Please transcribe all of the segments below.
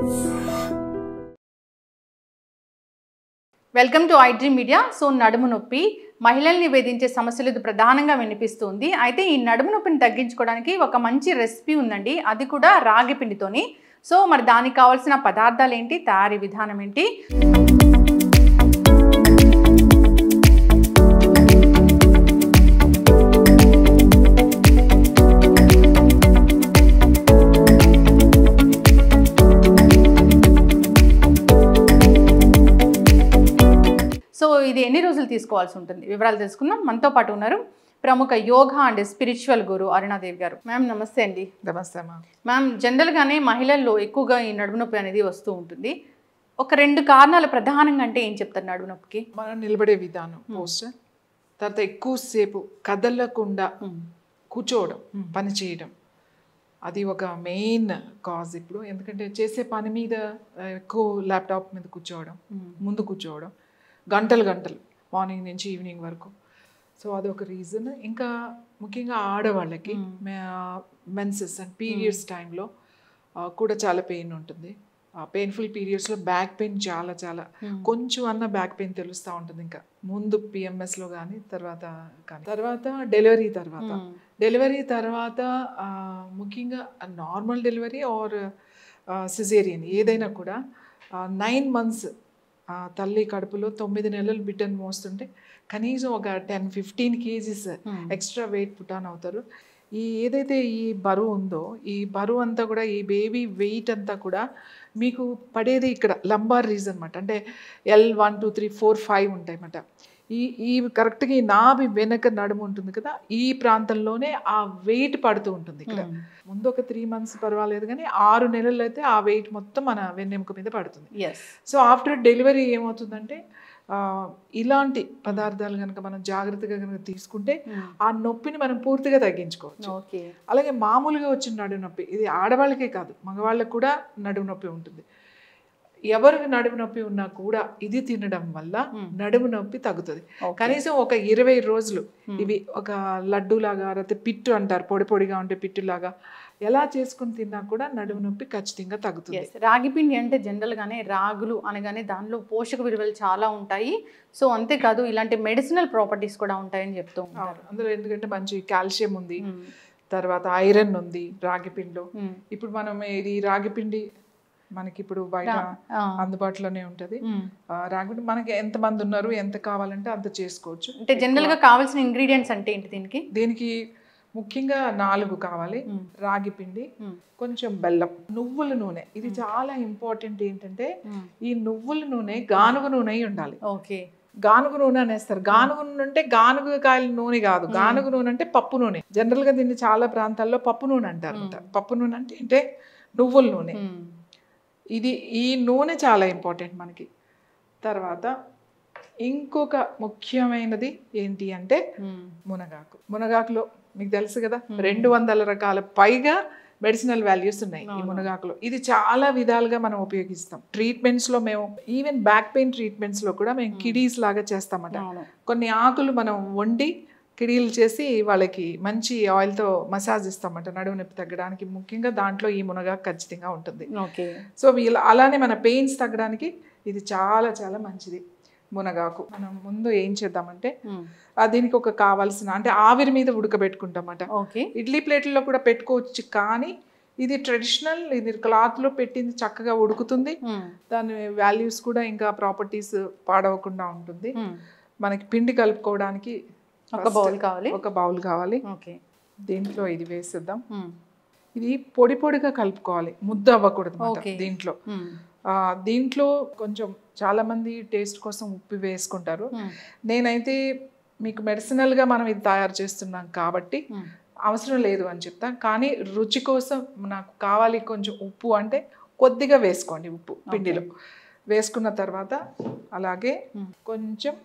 Welcome to iDream media so నడుము నొప్పి మహిళల్ని వేధించే సమస్యలు ఇది ప్రధానంగా వినిపిస్తుంది అయితే ఈ నడుము నొప్పిని తగ్గించుకోవడానికి ఒక మంచి రెసిపీ ఉందండి అది కూడా రాగి పిండితోని సో మరి దానికి కావాల్సిన పదార్థాలు ఏంటి తయారీ విధానం ఏంటి సో ఇది ఎన్ని రోజులు తీసుకోవాల్సి ఉంటుంది వివరాలు తెలుసుకుందాం మనతో పాటు ఉన్నారు ప్రముఖ yoga and spiritual guru Arunadevi గారు మ్యామ్ నమస్తే అండి నమస్తే అమ్మా మ్యామ్ జనరల్గానే మహిళల్లో ఎక్కువగా ఈ నడుము నొప్పి అనేది వస్తూ ఉంటుంది ఒక రెండు కారణాలు ప్రధానంగా అంటే ఏం చెప్తారు నడుము నొప్పికి మనం నిలబడే విధానం పోస్టర్ తర్వాత ఎక్కువసేపు కదలకుండా కూర్చోవడం పని చేయడం అది ఒక మెయిన్ కాజ్ ఇప్పుడు ఎందుకంటే చేసే పని మీద ఆ, ఎక్కువ ల్యాప్టాప్ మీద కూర్చోవడం ముందు కూర్చోవడం గంటలు గంటలు మార్నింగ్ నుంచి ఈవినింగ్ వరకు సో అదొక రీజన్ ఇంకా ముఖ్యంగా ఆడవాళ్ళకి మెన్సెస్ అండ్ పీరియడ్స్ టైంలో కూడా చాలా పెయిన్ ఉంటుంది పెయిన్ఫుల్ పీరియడ్స్లో బ్యాక్ పెయిన్ చాలా చాలా కొంచెం అన్న బ్యాక్ పెయిన్ తెలుస్తూ ఉంటుంది ఇంకా ముందు పిఎంఎస్లో కానీ తర్వాత కానీ తర్వాత డెలివరీ తర్వాత డెలివరీ తర్వాత ఆ, ముఖ్యంగా నార్మల్ డెలివరీ ఆర్ సిజేరియన్ ఏదైనా కూడా నైన్ మంత్స్ తల్లి కడుపులో తొమ్మిది నెలలు బిడ్డను మోస్తుంటే కనీసం ఒక ten fifteen kgs extra weight put on అవుతారు ఈ ఏదైతే ఈ బరువు ఉందో ఈ బరువు అంతా కూడా ఈ బేబీ వెయిట్ అంతా కూడా మీకు పడేది ఇక్కడ లంబార్ రీజన్ అనమాట అంటే L one two three four five ఉంటాయి అన్నమాట ఈ ఈ కరెక్ట్గా ఈ నాభి వెనక నడుము ఉంటుంది కదా ఈ ప్రాంతంలోనే ఆ వెయిట్ పడుతూ ఉంటుంది ఇక్కడ ముందు ఒక త్రీ మంత్స్ పర్వాలేదు కానీ ఆరు నెలలు అయితే ఆ వెయిట్ మొత్తం మన వెన్నెముక మీద పడుతుంది ఎస్ సో ఆఫ్టర్ డెలివరీ ఏమవుతుందంటే ఆ, ఇలాంటి పదార్థాలు కనుక మనం జాగ్రత్తగా కనుక తీసుకుంటే ఆ నొప్పిని మనం పూర్తిగా తగ్గించుకోవచ్చు ఓకే అలాగే మామూలుగా వచ్చిన నడుము నొప్పి ఇది ఆడవాళ్ళకే కాదు మగవాళ్ళకి కూడా నడుము నొప్పి ఉంటుంది ఎవరికి నడుము నొప్పి ఉన్నా కూడా ఇది తినడం వల్ల నడుము నొప్పి తగ్గుతుంది కనీసం ఒక ఇరవై రోజులు ఇవి ఒక లడ్డూలాగా లేకపోతే పిట్టు అంటారు పొడి పొడిగా ఉంటే పిట్టులాగా ఎలా చేసుకుని తిన్నా కూడా నడుము నొప్పి ఖచ్చితంగా తగ్గుతుంది ఎస్ రాగి పిండి అంటే జనరల్గానే రాగులు అనగానే దానిలో పోషక విలువలు చాలా ఉంటాయి సో అంతేకాదు ఇలాంటి మెడిసినల్ ప్రాపర్టీస్ కూడా ఉంటాయని చెప్తూ ఉంటారు అవును. అందులో ఎందుకంటే మంచి కాల్షియం ఉంది మ్మ్. తర్వాత ఐరన్ ఉంది రాగి పిండిలో మ్మ్. ఇప్పుడు మనం ఇది రాగి పిండి మనకి ఇప్పుడు బయట ఆ. అందుబాటులోనే ఉంటుంది మ్మ్. ఆ, రాగి పిండి మనకి ఎంత మంది ఉన్నారు ఎంత కావాలంటే అంత చేసుకోవచ్చు అంటే జనరల్ గా కావాల్సిన ఇంగ్రీడియంట్స్ అంటే ఏంటి దీనికి దీనికి ముఖ్యంగా నాలుగు కావాలి మ్మ్. రాగి పిండి మ్మ్. కొంచెం బెల్లం నువ్వుల నూనె ఇది చాలా ఇంపార్టెంట్ ఏంటంటే మ్మ్. ఈ నువ్వుల నూనె గానుగ నూనె అయి ఉండాలి ఓకే గానుగ నూనె అనేస్తారు గానుగ నూనె అంటే గానుగ కాయల నూనె కాదు గానుగ నూనె అంటే పప్పు నూనె జనరల్ గా దీన్ని చాలా ప్రాంతాల్లో పప్పు నూనె అంటారు అంట. పప్పు నూనె అంటే ఏంటే నువ్వుల నూనె మ్మ్. ఇది ఈ నూనె చాలా ఇంపార్టెంట్ మనకి తర్వాత ఇంకొక ముఖ్యమైనది ఏంటి అంటే మ్మ్. మునగాకు మునగాకులో మీకు తెలుసు కదా రెండు వందల రకాల పైగా మెడిసినల్ వాల్యూస్ ఉన్నాయి ఈ మునగాకులో ఇది చాలా విధాలుగా మనం ఉపయోగిస్తాం ట్రీట్మెంట్స్ లో మేము ఈవెన్ బ్యాక్ పెయిన్ ట్రీట్మెంట్స్ లో కూడా మేము కిడీస్ లాగా చేస్తామట అవును కొన్ని ఆకులు మనం వండి కిడీలు చేసి వాళ్ళకి మంచి ఆయిల్తో మసాజ్ ఇస్తామట నడుము నొప్పి తగ్గడానికి ముఖ్యంగా దాంట్లో ఈ మునగాకు ఖచ్చితంగా ఉంటుంది ఓకే సో వీళ్ళ అలానే మన పెయిన్స్ తగ్గడానికి ఇది చాలా చాలా మంచిది మునగాకు మనం ముందు ఏం చేద్దామంటే మ్మ్. ఆ దీనికి ఒక కావాల్సిన అంటే ఆవిరి మీద ఉడకబెట్టుకుంటామట ఓకే ఇడ్లీ ప్లేట్లలో కూడా పెట్టుకోవచ్చు కానీ ఇది ట్రెడిషనల్ ఇది క్లాత్లో పెట్టింది చక్కగా ఉడుకుతుంది మ్మ్. దాని వాల్యూస్ కూడా ఇంకా ప్రాపర్టీస్ పాడవకుండా ఉంటుంది మ్మ్. మనకి పిండి కలుపుకోవడానికి ఒక బౌల్ కావాలి ఒక బౌల్ కావాలి ఓకే దీంట్లో ఇది వేసేద్దాం మ్మ్. ఇది పొడి పొడిగా కలుపుకోవాలి ముద్ద అవ్వకూడదు అన్నమాట Okay. దీంట్లో మ్మ్. ఆ, దీంట్లో కొంచెం చాలా మంది టేస్ట్ కోసం ఉప్పు వేసుకుంటారు మ్మ్. నేనైతే మీకు మెడిసినల్గా మనం ఇది తయారు చేస్తున్నాం కాబట్టి మ్మ్. అవసరం లేదు అని చెప్తా కానీ రుచి కోసం నాకు కావాలి కొంచెం ఉప్పు అంటే కొద్దిగా వేసుకోండి ఉప్పు పిండిలో వేసుకున్న తర్వాత అలాగే మ్మ్. కొంచెం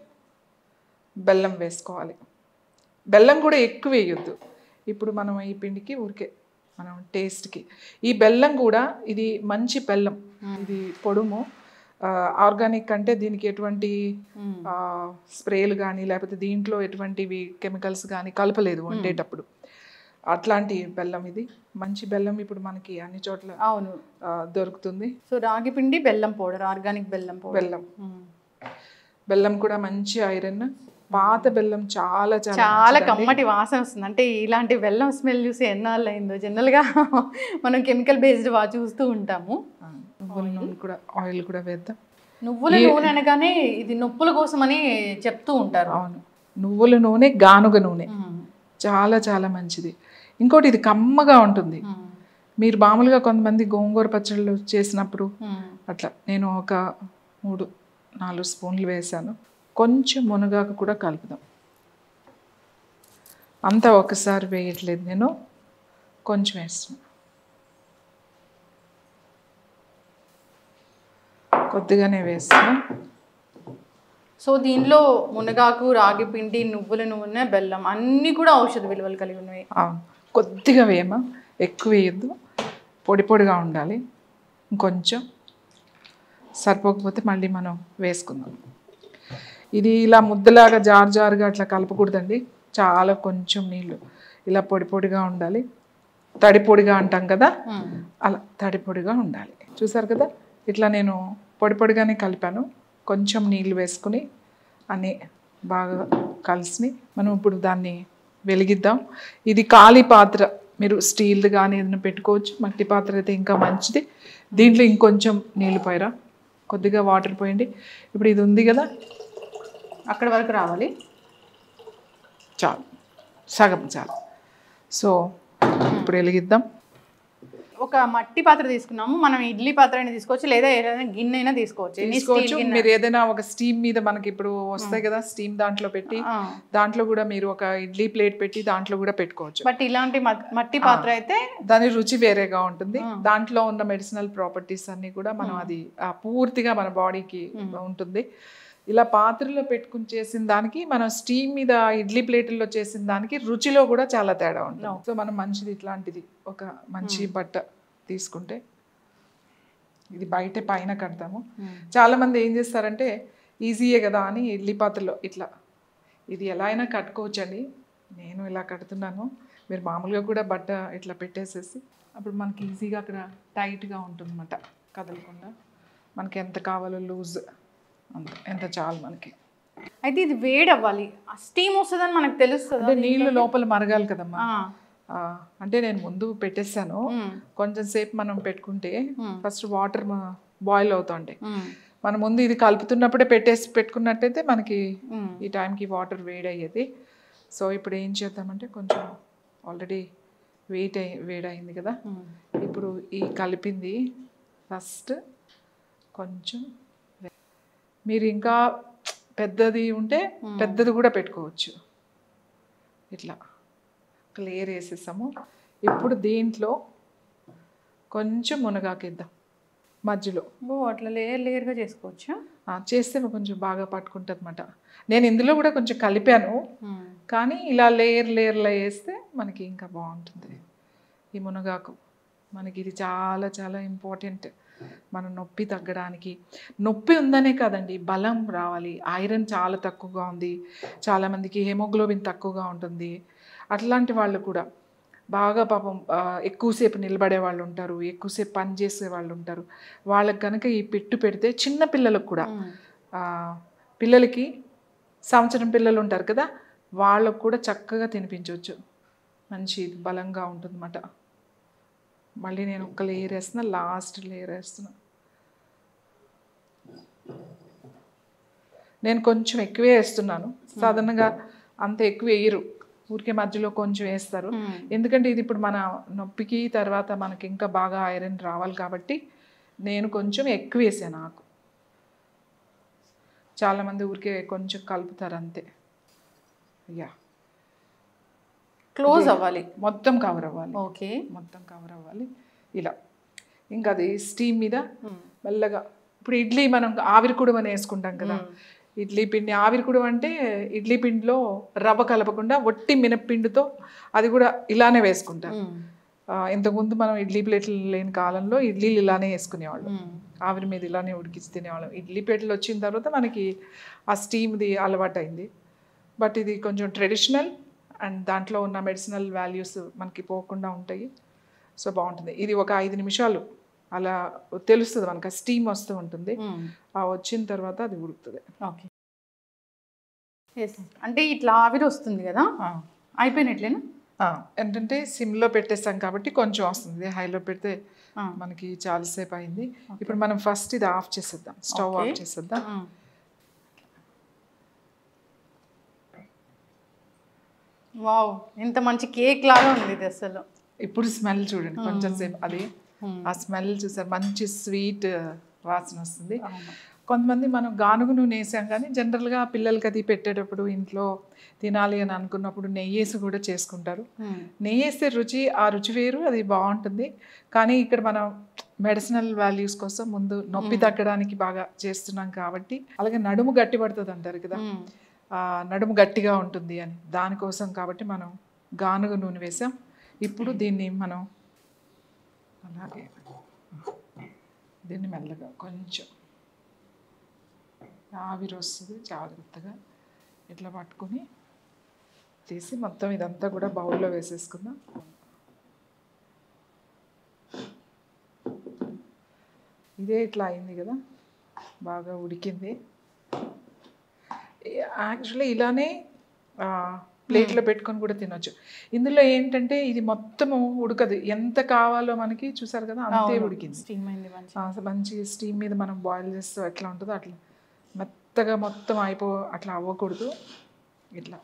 బెల్లం వేసుకోవాలి బెల్లం కూడా ఎక్కువ వేయొద్దు ఇప్పుడు మనం ఈ పిండికి ఊరికే మనం టేస్ట్కి ఈ బెల్లం కూడా ఇది మంచి బెల్లం ఇది పొడుము ఆర్గానిక్ అంటే దీనికి ఎటువంటి మ్మ్. ఆ, స్ప్రేలు కానీ లేకపోతే దీంట్లో ఎటువంటివి కెమికల్స్ కానీ కలపలేదు వండేటప్పుడు అట్లాంటి బెల్లం ఇది మంచి బెల్లం ఇప్పుడు మనకి అన్ని చోట్ల అవును ఆ, దొరుకుతుంది సో రాగి పిండి బెల్లం పౌడర్ ఆర్గానిక్ బెల్లం పౌడర్ బెల్లం బెల్లం కూడా మంచి ఐరన్ పాత బెల్లం చాలా చాలా చాలా కమ్మటి వాసన వస్తుంది అంటే ఇలాంటి బెల్లం స్మెల్ చూసి ఎన్నాళ్ళు అయిందో జనరల్గా మనం కెమికల్ బేస్డ్ వా చూస్తూ ఉంటాము ఆ, నువ్వుల నూనె కూడా ఆయిల్ కూడా వేద్దాం నువ్వుల నూనె అనగానే ఇది నొప్పుల కోసమని చెప్తూ ఉంటారు అవును నువ్వుల నూనె గానుగ నూనె మ్మ్. చాలా చాలా మంచిది ఇంకోటి ఇది కమ్మగా ఉంటుంది మ్మ్. మీరు మామూలుగా కొంతమంది గోంగూర పచ్చళ్ళు చేసినప్పుడు మ్మ్. అట్లా నేను ఒక మూడు నాలుగు స్పూన్లు వేసాను కొంచెం మునగాకు కూడా కలుపుదాం అంతా ఒకసారి వేయట్లేదు నేను కొంచెం వేస్తున్నా కొద్దిగానే వేస్తున్నా సో దీనిలో మునగాకు రాగి పిండి నువ్వుల నూనె బెల్లం అన్నీ కూడా ఔషధ విలువలు కలిగి ఉన్నవి అవును కొద్దిగా వేయమా ఎక్కువ వేయద్దు పొడి పొడిగా ఉండాలి ఇంకొంచెం సరిపోకపోతే మళ్ళీ మనం వేసుకుందాం ఇది ఇలా ముద్దలాగా జారు జారుగా అట్లా కలపకూడదండి చాలా కొంచెం నీళ్ళు ఇలా పొడి పొడిగా ఉండాలి తడి పొడిగా అంటాం కదా మ్మ్. అలా తడి పొడిగా ఉండాలి చూసారు కదా ఇట్లా నేను పొడి పొడిగానే కలిపాను కొంచెం నీళ్ళు వేసుకుని అన్నీ బాగా కలిసి మనం ఇప్పుడు దాన్ని వెలిగిద్దాం ఇది ఖాళీ పాత్ర మీరు స్టీల్ కానీ ఏదైనా పెట్టుకోవచ్చు మట్టి పాత్ర అయితే ఇంకా మంచిది దీంట్లో ఇంకొంచెం నీళ్ళు పోయరా కొద్దిగా వాటర్ పోయండి ఇప్పుడు ఇది ఉంది కదా అక్కడి వరకు రావాలి చాలు సగం చాలు సో ఇప్పుడు వెలిగిద్దాం ఒక మట్టి పాత్ర తీసుకున్నాము మనం ఇడ్లీ పాత్ర అయినా తీసుకోవచ్చు లేదా ఏదైనా గిన్నె అయినా తీసుకోవచ్చు ఎన్ని తీసుకోవచ్చు స్టీల్ గిన్నె మీరు ఏదైనా ఒక స్టీమ్ మీద మనకి ఇప్పుడు వస్తాయి కదా స్టీమ్ దాంట్లో పెట్టి ఆ. దాంట్లో కూడా మీరు ఒక ఇడ్లీ ప్లేట్ పెట్టి దాంట్లో కూడా పెట్టుకోవచ్చు బట్ ఇలాంటి మట్- మట్టి పాత్ర అయితే దాని రుచి వేరేగా ఉంటుంది దాంట్లో ఉన్న మెడిసినల్ ప్రాపర్టీస్ అన్ని కూడా మనం అది ఆ, పూర్తిగా మన బాడీకి ఉంటుంది ఇలా పాత్రలో పెట్టుకుని చేసిన దానికి మనం స్టీమ్ మీద ఇడ్లీ ప్లేట్ల్లో చేసిన దానికి రుచిలో కూడా చాలా తేడా ఉంటుంది సో మనం మంచిది ఇట్లాంటిది ఒక మంచి బట్ట తీసుకుంటే ఇది బయట పైన కడతాము చాలా మంది ఏం చేస్తారంటే ఈజీయే కదా అని ఇడ్లీ పాత్రలో ఇట్లా ఇది ఎలా అయినా కట్టుకోవచ్చండి నేను ఇలా కడుతున్నాను మీరు మామూలుగా కూడా బట్ట ఇట్లా పెట్టేసేసి అప్పుడు మనకి ఈజీగా అక్కడ టైట్గా ఉంటుందన్నమాట కదలకుండా మనకి ఎంత కావాలో లూజ్ అంత ఎంత చాలు మనకి అయితే ఇది వేడి అవ్వాలి స్టీమ్ వస్తుందని మనకు తెలుస్తుంది అంటే నీళ్ళు లోపల మరగాలి కదమ్మా ఆ, అంటే నేను ముందు పెట్టేస్తాను కొంచెం సేపు మనం పెట్టుకుంటే ఫస్ట్ వాటర్ బాయిల్ అవుతుంటాయి మన ముందు ఇది కలుపుతున్నప్పుడే పెట్టేసి పెట్టుకున్నట్టయితే మనకి ఈ టైంకి వాటర్ వేడి అయ్యేది సో ఇప్పుడు ఏం చేద్దామంటే కొంచెం ఆల్రెడీ వెయిట్ అయ్యి వేడయింది కదా ఇప్పుడు ఈ కలిపింది ఫస్ట్ కొంచెం వే- మీరు ఇంకా పెద్దది ఉంటే పెద్దది కూడా పెట్టుకోవచ్చు ఇట్లా ఒక లేయర్ వేసేసాము ఇప్పుడు దీంట్లో కొంచెం మునగాకేద్దాం మధ్యలో ఓ అట్లా లేయర్ లేయర్గా చేసుకోవచ్చా ఆ, చేస్తే కొంచెం బాగా పట్టుకుంటుంది అనమాట నేను ఇందులో కూడా కొంచెం కలిపాను కానీ ఇలా లేయర్ లేయర్లో వేస్తే మనకి ఇంకా బాగుంటుంది ఈ మునగాకు మనకి ఇది చాలా చాలా ఇంపార్టెంట్ మన నొప్పి తగ్గడానికి నొప్పి ఉందనే కాదండి బలం రావాలి ఐరన్ చాలా తక్కువగా ఉంది చాలామందికి హెమోగ్లోబిన్ తక్కువగా ఉంటుంది అట్లాంటి వాళ్ళు కూడా బాగా పాపం ఆ, ఎక్కువసేపు నిలబడే వాళ్ళు ఉంటారు ఎక్కువసేపు పని చేసే వాళ్ళు ఉంటారు వాళ్ళకి కనుక ఈ పిట్టు పెడితే చిన్న పిల్లలకు కూడా ఆ, పిల్లలకి సంవత్సరం పిల్లలు ఉంటారు కదా వాళ్ళకు కూడా చక్కగా తినిపించవచ్చు మంచి బలంగా ఉంటుందన్నమాట మళ్ళీ నేను ఒక లేయర్ వేస్తున్నా లాస్ట్ లేయర్ వేస్తున్నా నేను కొంచెం ఎక్కువే వేస్తున్నాను సాధారణంగా అంత ఎక్కువ వేయరు ఊరికే మధ్యలో కొంచెం వేస్తారు ఎందుకంటే ఇది ఇప్పుడు మన నొప్పికి తర్వాత మనకి ఇంకా బాగా ఐరన్ రావాలి కాబట్టి నేను కొంచెం ఎక్కువ వేసాను ఆకు చాలామంది ఊరికే కొంచెం కలుపుతారు అంతే యా క్లోజ్ అవ్వాలి మొత్తం కవర్ అవ్వాలి ఓకే మొత్తం కవర్ అవ్వాలి ఇలా ఇంకా అది స్టీమ్ మీద మెల్లగా ఇప్పుడు ఇడ్లీ మనం ఆవిరి కుడుమ అని వేసుకుంటాం కదా ఇడ్లీ పిండి ఆవిరి కుడుమ అంటే ఇడ్లీ పిండిలో రవ్వ కలపకుండా ఒట్టి మినప్పిండితో అది కూడా ఇలానే వేసుకుంటాం ఆ, ఇంతకుముందు మనం ఇడ్లీ ప్లేట్లు లేని కాలంలో ఇడ్లీలు ఇలానే వేసుకునేవాళ్ళం ఆవిరి మీద ఇలానే ఉడికించి తినేవాళ్ళం ఇడ్లీ ప్లేట్లు వచ్చిన తర్వాత మనకి ఆ స్టీమ్ది అలవాటు అయింది బట్ ఇది కొంచెం ట్రెడిషనల్ అండ్ దాంట్లో ఉన్న మెడిసినల్ వాల్యూస్ మనకి పోకుండా ఉంటాయి సో బాగుంటుంది ఇది ఒక ఐదు నిమిషాలు అలా తెలుస్తుంది మనకు స్టీమ్ వస్తూ ఉంటుంది ఆ వచ్చిన తర్వాత అది ఉడుకుతుంది ఓకే ఎస్ అంటే ఇట్లా ఆవిరి వస్తుంది కదా అయిపోయినట్లేనా ఆ, ఏంటంటే సిమ్లో పెట్టేస్తాం కాబట్టి కొంచెం వస్తుంది హైలో పెడితే ఆ. మనకి చాలాసేపు అయింది ఇప్పుడు మనం ఫస్ట్ ఇది ఆఫ్ చేసేద్దాం స్టవ్ Okay. ఆఫ్ చేసేద్దాం మ్మ్. వావ్ ఇంత మంచి కేక్ లాగా ఉంది ఇది అసలు ఇప్పుడు స్మెల్ చూడండి కొంచెం సేపు అది ఆ స్మెల్ చూసారు మంచి స్వీట్ వాసన వస్తుంది అవును. కొంతమంది మనం గానుగు నూనె వేసాం కానీ జనరల్గా పిల్లలకి అది పెట్టేటప్పుడు ఇంట్లో తినాలి అని అనుకున్నప్పుడు నెయ్యి వేసి కూడా చేసుకుంటారు మ్మ్. నెయ్యి వేస్తే రుచి ఆ రుచి వేరు అది బాగుంటుంది కానీ ఇక్కడ మనం మెడిసినల్ వాల్యూస్ కోసం ముందు నొప్పి తగ్గడానికి బాగా చేస్తున్నాం కాబట్టి అలాగే నడుము గట్టి పడుతుంది అంటారు కదా మ్మ్. ఆ, నడుము గట్టిగా ఉంటుంది అని దానికోసం కాబట్టి మనం గానుగ నూనె వేసాం ఇప్పుడు దీన్ని మనం అలాగే దీన్ని మెల్లగా కొంచెం ఆవిరి వస్తుంది జాగ్రత్తగా ఇట్లా పట్టుకొని తీసి మొత్తం ఇదంతా కూడా బౌల్లో వేసేసుకుందాం ఇదే ఇట్లా అయింది కదా బాగా ఉడికింది యాక్చువల్లీ ఇలానే ఆ, ప్లేట్లో పెట్టుకొని కూడా తినొచ్చు ఇందులో ఏంటంటే ఇది మొత్తము ఉడకదు ఎంత కావాలో మనకి చూసారు కదా అంతే అవును. ఉడికింది స్టీమ్ అయింది మంచి ఆ, మంచి స్టీమ్ మీద మనం బాయిల్ చేస్తే ఎట్లా ఉంటుందో అట్లా మెత్తగా మొత్తం అయిపో అట్లా అవ్వకూడదు ఇట్లా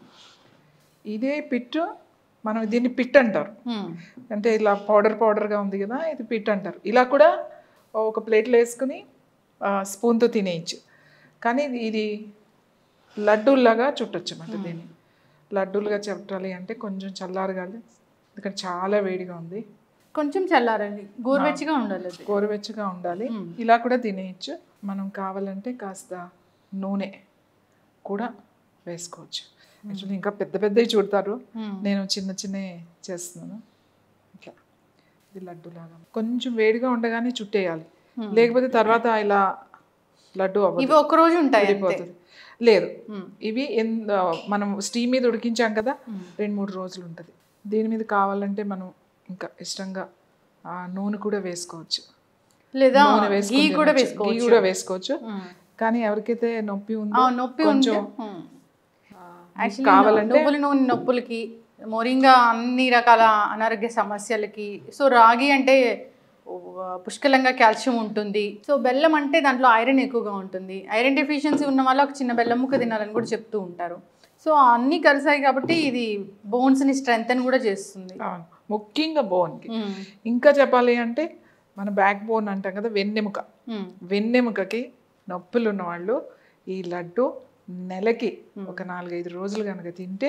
ఇదే పిట్టు మనం దీన్ని పిట్ అంటారు మ్మ్. అంటే ఇలా పౌడర్ పౌడర్గా ఉంది కదా ఇది పిట్ అంటారు ఇలా కూడా ఒక ప్లేట్లో వేసుకుని ఆ, స్పూన్తో తినేయచ్చు కానీ ఇది- ఇది లడ్డూల్లాగా చుట్టొచ్చు అన్నమాట దీన్ని లడ్డూలుగా చుట్టాలి అంటే కొంచెం చల్లారగాలి ఎందుకంటే చాలా వేడిగా ఉంది కొంచెం చల్లారండి గోరువెచ్చగా ఉండాలి అది గోరువెచ్చగా ఉండాలి మ్మ్. ఇలా కూడా తినేయచ్చు మనం కావాలంటే కాస్త నూనె కూడా వేసుకోవచ్చు యాక్చువల్లీ ఇంకా పెద్ద పెద్దవి చూడతారు మ్మ్. నేను చిన్న చిన్న చేస్తున్నాను ఇట్లా ఇది లడ్డూలాగా కొంచెం వేడిగా ఉండగానే చుట్టేయాలి Hmm. లేకపోతే తర్వాత ఇలా లడ్డు అవ్వదు ఇవి ఒక రోజు ఉంటాయి అంతే విడిపోతుంది లేదు మ్మ్. ఇవి ఎన్ మనం స్టీమ్ మీద ఉడికించాం కదా మ్మ్. రెండు మూడు రోజులు ఉంటుంది దీని మీద కావాలంటే మనం ఇంకా ఇష్టంగా ఆ, నూనె కూడా వేసుకోవచ్చు లేదా నూనె గీ వేసుకొని కూడా తినొచ్చు. వేసుకోవచ్చు గీ కూడా వేసుకోవచ్చు మ్మ్. కానీ ఎవరికైతే నొప్పి ఆ, ఉందో నొప్పి ఉంటే కొంచెం మ్మ్. ఆ, యాక్చువల్లీ కావాలంటే నువ్వుల నూనె నొప్పులకి మొరింగా అన్ని రకాల అనారోగ్య సమస్యలకి సో రాగి అంటే ఓ, పుష్కలంగా కాల్షియం ఉంటుంది సో బెల్లం అంటే దాంట్లో ఐరన్ ఎక్కువగా ఉంటుంది ఐరన్ డెఫిషియన్సీ ఉన్న వాళ్ళు ఒక చిన్న బెల్లం ముక్క తినాలని కూడా చెప్తూ ఉంటారు సో అన్నీ కలిసాయి కాబట్టి ఇది బోన్స్ని స్ట్రెంగ్ కూడా చేస్తుంది అవును. ముఖ్యంగా బోన్కి మ్మ్. ఇంకా చెప్పాలి అంటే మన బ్యాక్ బోన్ అంటాం కదా వెన్నెముక మ్మ్. వెన్నెముకకి నొప్పులు ఉన్నవాళ్ళు ఈ లడ్డు నెలకి ఒక నాలుగైదు రోజులు కనుక తింటే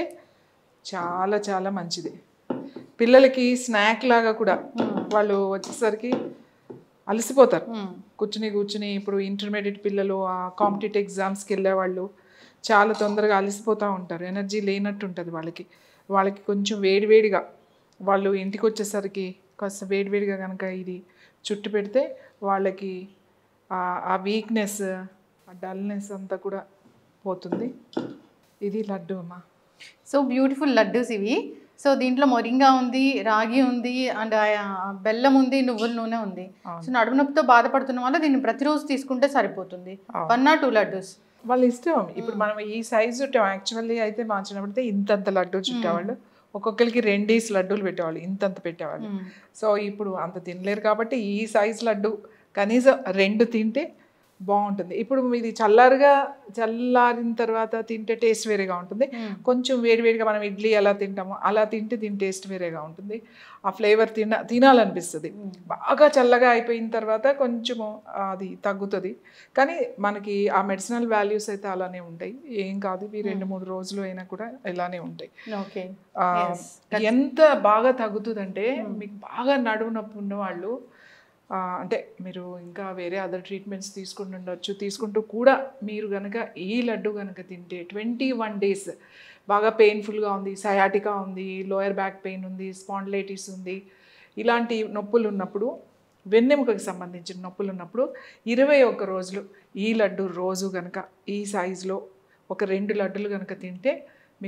చాలా చాలా మంచిది పిల్లలకి స్నాక్ లాగా కూడా వాళ్ళు వచ్చేసరికి అలసిపోతారు మ్మ్. కూర్చుని కూర్చుని ఇప్పుడు ఇంటర్మీడియట్ పిల్లలు ఆ కాంపిటేటివ్ ఎగ్జామ్స్కి వెళ్ళేవాళ్ళు చాలా తొందరగా అలసిపోతూ ఉంటారు ఎనర్జీ లేనట్టు ఉంటుంది వాళ్ళకి వాళ్ళకి కొంచెం వేడివేడిగా వాళ్ళు ఇంటికి వచ్చేసరికి కాస్త వేడివేడిగా కనుక ఇది చుట్టు పెడితే వాళ్ళకి ఆ- ఆ వీక్నెస్ ఆ డల్నెస్ అంతా కూడా పోతుంది ఇది లడ్డు అమ్మా సో బ్యూటిఫుల్ లడ్డూస్ ఇవి సో దీంట్లో మొరింగా ఉంది రాగి ఉంది అండ్ బెల్లం ఉంది నువ్వుల నూనె ఉంది సో నడుము నొప్పితో బాధపడుతున్న వాళ్ళు దీన్ని ప్రతిరోజు తీసుకుంటే సరిపోతుంది వన్ ఆర్ టూ లడ్డూస్ వాళ్ళ ఇష్టం ఇప్పుడు మనం ఈ సైజు యాక్చువల్లీ అయితే మా చిన్నప్పుడైతే ఇంతంత లడ్డు చుట్టేవాళ్ళు ఒక్కొక్కరికి రెండేసి లడ్డూలు పెట్టేవాళ్ళు ఇంతంత పెట్టేవాళ్ళు సో ఇప్పుడు అంత తినలేరు కాబట్టి ఈ సైజ్ లడ్డు కనీసం రెండు తింటే బాగుంటుంది ఇప్పుడు ఇది చల్లారుగా చల్లారిన తర్వాత తింటే టేస్ట్ వేరేగా ఉంటుంది కొంచెం వేడివేడిగా మనం ఇడ్లీ ఎలా తింటామో అలా తింటే దీని టేస్ట్ వేరేగా ఉంటుంది ఆ ఫ్లేవర్ తిన తినాలనిపిస్తుంది బాగా చల్లగా అయిపోయిన తర్వాత కొంచెము అది తగ్గుతుంది కానీ మనకి ఆ మెడిసినల్ వాల్యూస్ అయితే అలానే ఉంటాయి ఏం కాదు ఇవి రెండు మూడు రోజులు అయినా కూడా ఇలానే ఉంటాయి ఓకే ఆ, ఎంత బాగా తగ్గుతుందంటే మీకు బాగా నడుము నొప్పి ఉన్నవాళ్ళు ఆ, అంటే మీరు ఇంకా వేరే అదర్ ట్రీట్మెంట్స్ తీసుకుంటుండొచ్చు తీసుకుంటూ కూడా మీరు కనుక ఈ లడ్డు కనుక తింటే ట్వంటీ వన్ డేస్ బాగా పెయిన్ఫుల్గా ఉంది సయాటికా ఉంది లోయర్ బ్యాక్ పెయిన్ ఉంది స్పాండిలైటిస్ ఉంది ఇలాంటి నొప్పులు ఉన్నప్పుడు వెన్నెముకకి సంబంధించిన నొప్పులు ఉన్నప్పుడు ఇరవై ఒక్క రోజులు ఈ లడ్డు రోజు కనుక ఈ సైజులో ఒక రెండు లడ్డులు కనుక తింటే మీకు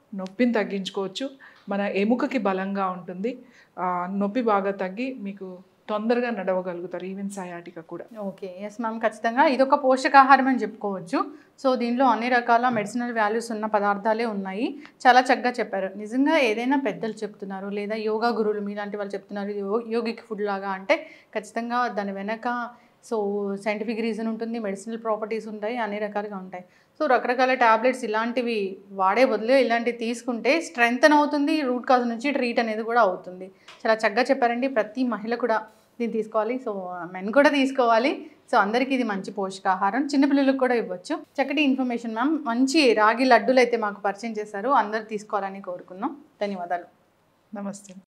నొప్పిని తగ్గించుకోవచ్చు మన ఎముకకి బలంగా ఉంటుంది ఆ, నొప్పి బాగా తగ్గి మీకు తొందరగా నడవగలుగుతారు ఈవెన్ సయాటిక కూడా ఓకే ఎస్ మ్యామ్ ఖచ్చితంగా ఇది ఒక పోషకాహారం అని చెప్పుకోవచ్చు సో దీనిలో అన్ని రకాల మెడిసినల్ వాల్యూస్ ఉన్న పదార్థాలే ఉన్నాయి చాలా చక్కగా చెప్పారు నిజంగా ఏదైనా పెద్దలు చెప్తున్నారు లేదా యోగా గురువులు మీలాంటి వాళ్ళు చెప్తున్నారు ఇది యో- యోగిక్ ఫుడ్ లాగా అంటే ఖచ్చితంగా దాని వెనక సో సైంటిఫిక్ రీజన్ ఉంటుంది మెడిసినల్ ప్రాపర్టీస్ ఉంటాయి అన్ని రకాలుగా ఉంటాయి సో రకరకాల టాబ్లెట్స్ ఇలాంటివి వాడే బదులు ఇలాంటివి తీసుకుంటే స్ట్రెంగ్త్ అవుతుంది రూట్ కాజ్ నుంచి ట్రీట్ అనేది కూడా అవుతుంది చాలా చక్కగా చెప్పారండి ప్రతి మహిళ కూడా దీన్ని తీసుకోవాలి సో మెన్ కూడా తీసుకోవాలి సో అందరికీ ఇది మంచి పోషకాహారం చిన్నపిల్లలకు కూడా ఇవ్వచ్చు చక్కటి ఇన్ఫర్మేషన్ మ్యామ్ మంచి రాగి లడ్డూలు అయితే మాకు పరిచయం చేశారు అందరు తీసుకోవాలని కోరుకున్నాం ధన్యవాదాలు నమస్తే